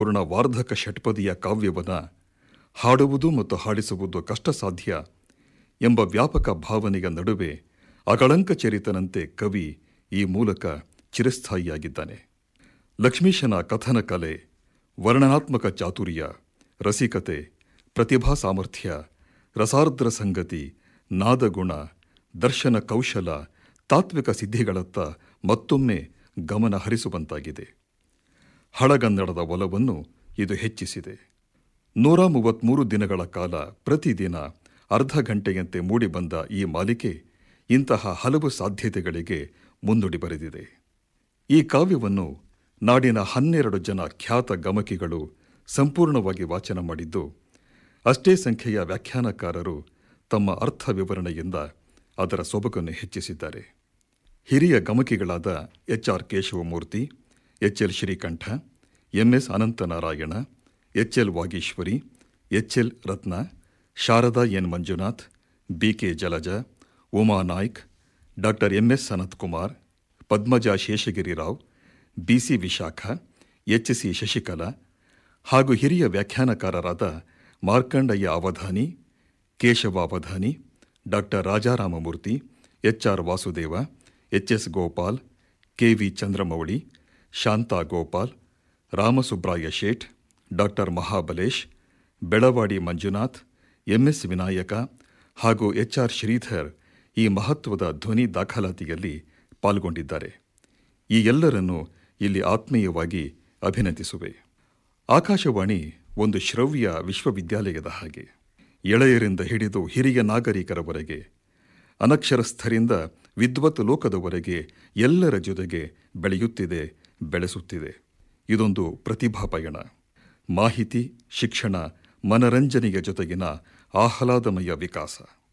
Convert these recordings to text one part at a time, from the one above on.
ಅರ್ಥಪೂರ್ಣ ವಾರ್ಧಕ ಷಟ್ಪದಿಯ ಕಾವ್ಯವನ್ನ ಹಾಡುವುದು ಮತ್ತು ಹಾಡಿಸುವುದು ಕಷ್ಟ ಸಾಧ್ಯ ಎಂಬ ವ್ಯಾಪಕ ಭಾವನೆಯ ನಡುವೆ ಅಗಳಂಕ ಚರಿತನಂತೆ ಕವಿ ಈ ಮೂಲಕ ಚಿರಸ್ಥಾಯಿಯಾಗಿದ್ದಾನೆ ಲಕ್ಷ್ಮೀಶನ ಕಥನ ಕಲೆ ವರ್ಣನಾತ್ಮಕ ಚಾತುರ್ಯ ರಸಿಕತೆ ಪ್ರತಿಭಾ ಸಾಮರ್ಥ್ಯ ರಸಾರ್ದ್ರ ಸಂಗತಿ ನಾದಗುಣ ದರ್ಶನ ಕೌಶಲ ತಾತ್ವಿಕ ಸಿದ್ಧಿಗಳತ್ತ ಮತ್ತೊಮ್ಮೆ ಗಮನ ಹರಿಸುವಂತಾಗಿದೆ ಹಳಗನ್ನಡದ ಒಲವನ್ನು ಇದು ಹೆಚ್ಚಿಸಿದೆ ನೂರ ಮೂವತ್ಮೂರು ದಿನಗಳ ಕಾಲ ಪ್ರತಿದಿನ ಅರ್ಧ ಗಂಟೆಯಂತೆ ಮೂಡಿಬಂದ ಈ ಮಾಲಿಕೆ ಇಂತಹ ಹಲವು ಸಾಧ್ಯತೆಗಳಿಗೆ ಮುನ್ನುಡಿ ಬರೆದಿದೆ ಈ ಕಾವ್ಯವನ್ನು ನಾಡಿನ ಹನ್ನೆರಡು ಜನ ಖ್ಯಾತ ಗಮಕಿಗಳು ಸಂಪೂರ್ಣವಾಗಿ ವಾಚನ ಮಾಡಿದ್ದು ಅಷ್ಟೇ ಸಂಖ್ಯೆಯ ವ್ಯಾಖ್ಯಾನಕಾರರು ತಮ್ಮ ಅರ್ಥ ವಿವರಣೆಯಿಂದ ಅದರ ಸೊಬಗನ್ನು ಹೆಚ್ಚಿಸಿದ್ದಾರೆ ಹಿರಿಯ ಗಮಕಿಗಳಾದ H R Keshavamurthy H L Srikantha M S Ananthanarayana H L Vageeshwari H L Ratna Sharada N Manjunath B K Jalaja Uma Naik doctor M S Sanath Kumar Padmaja Sheshagirirao B C Vishakha H C Shashikala ಹಾಗೂ ಹಿರಿಯ ವ್ಯಾಖ್ಯಾನಕಾರರಾದ Markandayya Avadhani Keshava Avadhani doctor Rajaramamurthy H R Vasudeva H S Gopal K V Chandramouli Shanta Gopal Ramasubraya Sheth doctor Mahabalesh Belavadi Manjunath M S Vinayaka ಹಾಗೂ ಎಚ್ ಆರ್ ಶ್ರೀಧರ್ ಈ ಮಹತ್ವದ ಧ್ವನಿ ದಾಖಲಾತಿಯಲ್ಲಿ ಪಾಲ್ಗೊಂಡಿದ್ದಾರೆ ಈ ಎಲ್ಲರನ್ನೂ ಇಲ್ಲಿ ಆತ್ಮೀಯವಾಗಿ ಅಭಿನಂದಿಸುವೆ ಆಕಾಶವಾಣಿ ಒಂದು ಶ್ರವ್ಯ ವಿಶ್ವವಿದ್ಯಾಲಯದ ಹಾಗೆ ಎಳೆಯರಿಂದ ಹಿಡಿದು ಹಿರಿಯ ನಾಗರಿಕರವರೆಗೆ ಅನಕ್ಷರಸ್ಥರಿಂದ ವಿದ್ವತ್ ಲೋಕದವರೆಗೆ ಎಲ್ಲರ ಜೊತೆಗೆ ಬೆಳೆಯುತ್ತಿದೆ ಬೆಳೆಸುತ್ತಿದೆ ಇದೊಂದು ಪ್ರತಿಭಾ ಪಯಣ ಮಾಹಿತಿ ಶಿಕ್ಷಣ ಮನರಂಜನೆಯ ಜೊತೆಗಿನ ಆಹ್ಲಾದಮಯ ವಿಕಾಸ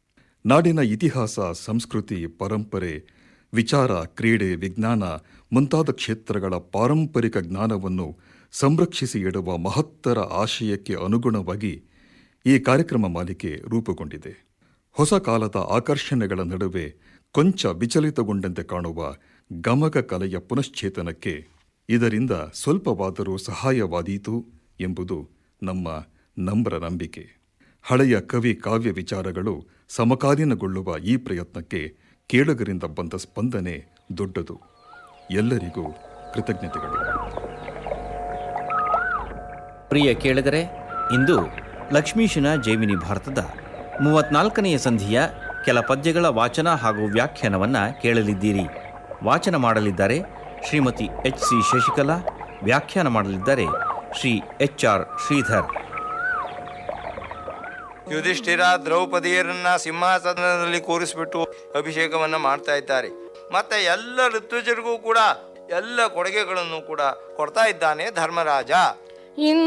ನಾಡಿನ ಇತಿಹಾಸ ಸಂಸ್ಕೃತಿ ಪರಂಪರೆ ವಿಚಾರ ಕ್ರೀಡೆ ವಿಜ್ಞಾನ ಮುಂತಾದ ಕ್ಷೇತ್ರಗಳ ಪಾರಂಪರಿಕ ಜ್ಞಾನವನ್ನು ಸಂರಕ್ಷಿಸಿ ಇಡುವ ಮಹತ್ತರ ಆಶಯಕ್ಕೆ ಅನುಗುಣವಾಗಿ ಈ ಕಾರ್ಯಕ್ರಮ ಮಾಲಿಕೆ ರೂಪುಗೊಂಡಿದೆ ಹೊಸ ಕಾಲದ ಆಕರ್ಷಣೆಗಳ ನಡುವೆ ಕೊಂಚ ವಿಚಲಿತಗೊಂಡಂತೆ ಕಾಣುವ ಗಮಕ ಕಲೆಯ ಪುನಶ್ಚೇತನಕ್ಕೆ ಇದರಿಂದ ಸ್ವಲ್ಪವಾದರೂ ಸಹಾಯವಾದೀತು ಎಂಬುದು ನಮ್ಮ ನಮ್ರ ನಂಬಿಕೆ ಹಳೆಯ ಕವಿ ಕಾವ್ಯ ವಿಚಾರಗಳು ಸಮಕಾಲೀನಗೊಳ್ಳುವ ಈ ಪ್ರಯತ್ನಕ್ಕೆ ಕೇಳುಗರಿಂದ ಬಂದ ಸ್ಪಂದನೆ ದೊಡ್ಡದು ಎಲ್ಲರಿಗೂ ಕೃತಜ್ಞತೆಗಳು ಪ್ರಿಯ ಕೇಳಿದರೆ ಇಂದು ಲಕ್ಷ್ಮೀಶನ ಜೈಮಿನಿ ಭಾರತದ ಮೂವತ್ನಾಲ್ಕನೆಯ ಸಂಧಿಯ ಕೆಲ ಪದ್ಯಗಳ ವಾಚನ ಹಾಗೂ ವ್ಯಾಖ್ಯಾನವನ್ನು ಕೇಳಲಿದ್ದೀರಿ ವಾಚನ ಮಾಡಲಿದ್ದಾರೆ ಶ್ರೀಮತಿ ಎಚ್ ಸಿ ಶಶಿಕಲಾ ವ್ಯಾಖ್ಯಾನ ಮಾಡಲಿದ್ದಾರೆ ಶ್ರೀ ಎಚ್ ಆರ್ ಶ್ರೀಧರ್ ಯುಧಿಷ್ಠಿರ ದ್ರೌಪದಿಯರನ್ನ ಸಿಂಹಾಸನದಲ್ಲಿ ಕೂರಿಸ್ಬಿಟ್ಟು ಅಭಿಷೇಕವನ್ನ ಮಾಡ್ತಾ ಇದ್ದಾರೆ ಮತ್ತೆ ಎಲ್ಲ ಋತುಜರಿಗೂ ಕೂಡ ಎಲ್ಲ ಕೊಡುಗೆಗಳನ್ನು ಕೂಡ ಕೊಡ್ತಾ ಇದ್ದಾನೆ ಧರ್ಮರಾಜ ಇನ್